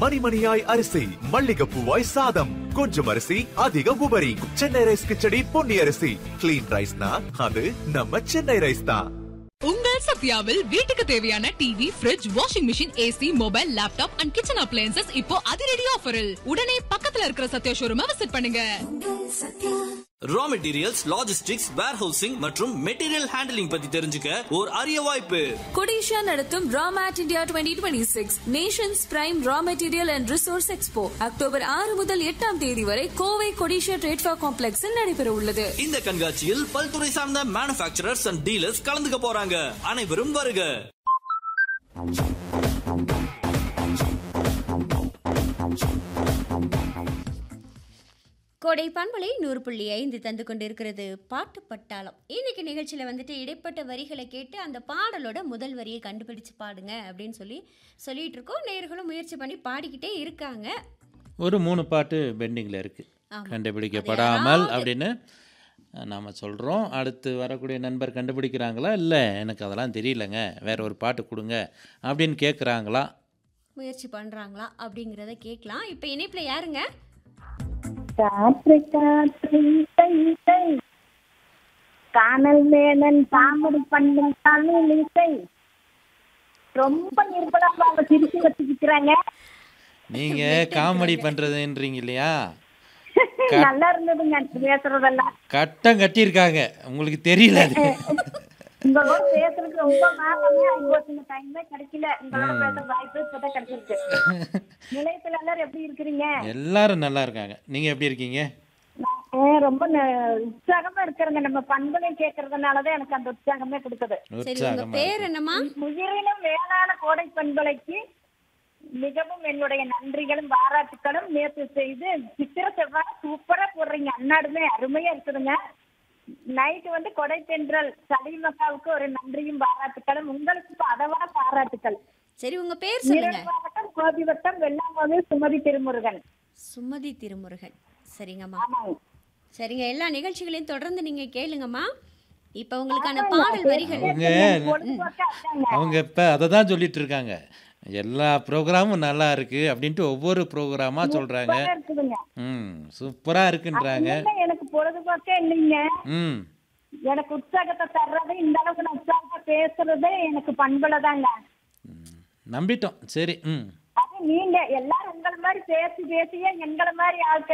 மணிமணியாய் அரிசி மல்லிகைப்பூவாய் சாதம் கொஞ்சம் அரிசி அதிக உபரி சென்னை ரைஸ் கிச்சடி பொன்னி அரிசி கிளீன் ரைஸ்னா அது நம்ம சென்னை ரைஸ் தான் உங்கள் சத்யாவில் வீட்டுக்கு தேவையான TV fridge washing machine AC mobile laptop and kitchen appliances இப்போ அதிரடி ஆஃபரில் உடனே பக்கத்துல இருக்கிற சத்யா ஷோரூமை விசிட் பண்ணுங்க ரா மெட்டீரியல்ஸ் லாஜிஸ்டிக்ஸ் வேர்ஹவுசிங் மற்றும் மெட்டீரியல் ஹேண்டலிங் பத்தி தெரிஞ்சுக்க ஒரு அரிய வாய்ப்பு கொடிஷா நடத்தும் ராமேட் India twenty twenty six nations prime raw material and resource expo October ஆறு முதல் எட்டாம் தேதி வரை கோவை கொடிஷா ட்ரேட்ஃபா காம்ப்ளெக்ஸில் நடைபெற உள்ளது இந்த கண்காட்சியில் பல்துறை சார்ந்த மேனுபேக்சரர்ஸ் அண்ட் டீலர்ஸ் கலந்துக்க போறாங்க அனைவரும் வருக கோடை பண்பலை நூறு புள்ளி ஐந்து தந்து கொண்டிருக்கிறது பாட்டு பட்டாளம் இன்னைக்கு நிகழ்ச்சியில் வந்துட்டு இடைப்பட்ட வரிகளை கேட்டு அந்த பாடலோட முதல் வரியை கண்டுபிடிச்சு பாடுங்க அப்படின்னு சொல்லி சொல்லிட்டு இருக்கோம் நேயர்களும் முயற்சி பண்ணி பாடிக்கிட்டே இருக்காங்க ஒரு மூணு பாட்டு பெண்டிங்கில் இருக்குது ஆமா. கண்டுபிடிக்கப்படாமல் அது அப்படின்னு நாம் சொல்கிறோம் அடுத்து வரக்கூடிய நண்பர் கண்டுபிடிக்கிறாங்களா இல்லை எனக்கு அதெல்லாம் தெரியலங்க வேற ஒரு பாட்டு கொடுங்க அப்படின்னு கேட்குறாங்களா முயற்சி பண்ணுறாங்களா அப்படிங்கிறத கேட்கலாம் இப்போ இணைப்பில் யாருங்க காற்று காற்று இசை இசை காணல் மேனன் தாமரை பண்ணும் தமிழ் இசை ரொம்ப நிர்பலம் அவங்க சிரிச்சு வச்சுக்கிறாங்க நீங்கள் காமெடி பண்ணுறதுன்றீங்க இல்லையா நல்லா இருந்ததுங்க பேசுறதெல்லாம் கட்டம் கட்டியிருக்காங்க உங்களுக்கு தெரியல அது உங்களோட பேசுறதுக்கு ரொம்ப நேரமே ஆகி போச்சுங்க டைமே கிடைக்கல உங்களோட பேசுற வாய்ப்பு இப்பதான் கிடைச்சிருக்கு நிலையத்துல எல்லாரும் எப்படி இருக்கிறீங்க எல்லாரும் நல்லா இருக்காங்க நீங்கள் எப்படி இருக்கீங்க நான் ரொம்ப ந- உற்சாகமா இருக்கிறேங்க நம்ம பண்புகளை கேட்கறதுனாலதான் எனக்கு அந்த உற்சாகமே கொடுக்குது சரி உங்கள் உற்சாகமாக பேர் என்னம்மா உயிரினும் மேலான கோடை பண்பலைக்கு மிகவும் என்னுடைய நன்றிகளும் பாராட்டுகளும் நேற்று செய்து சித்திர செவ்வாய் சூப்பரா போடுறீங்க அன்னாடுமே அருமையா இருக்குதுங்க நைட்டு வந்து கொடை தென்றல் சலீமக்காவுக்கு ஒரு நன்றியும் பாராட்டுகளும் உங்களுக்கு அதை விட பாராட்டுகள் சரி உங்கள் பேர் சொல்லுங்க ஈரோடு மாவட்டம் கோபி வட்டம் வெள்ளாமோது சுமதி திருமுருகன் சுமதி திருமுருகன் சரிங்கம்மா ஆமாங்க சரிங்க எல்லா நிகழ்ச்சிகளையும் தொடர்ந்து நீங்கள் கேளுங்கம்மா இப்போ உங்களுக்கான பாடல் வரிகள் அவங்க பொழுதுபோக்கா அதாங்க. அவங்க இப்போ அதை தான் சொல்லிட்டு இருக்காங்க எல்லா ப்ரோக்ராமும் நல்லா இருக்கு அப்படின்ட்டு ஒவ்வொரு ப்ரோக்ராமாக சொல்கிறாங்க சூப்பரா இருக்குதுங்க ம் சூப்பராக இருக்குன்றாங்க இல்ல, எனக்கு பொழுதுபோக்கே இல்லைங்க ம் எனக்கு உற்சாகத்தை தர்றது இந்த அளவுக்கு நான் உற்சாகத்தை பேசுறதே எனக்கு பண்புல தாங்க நம்பிட்டோம் சரி ம் அது நீங்க எல்லாரும் உங்களை மாதிரி பேசி பேசியே எங்களை மாதிரி ஆட்கள்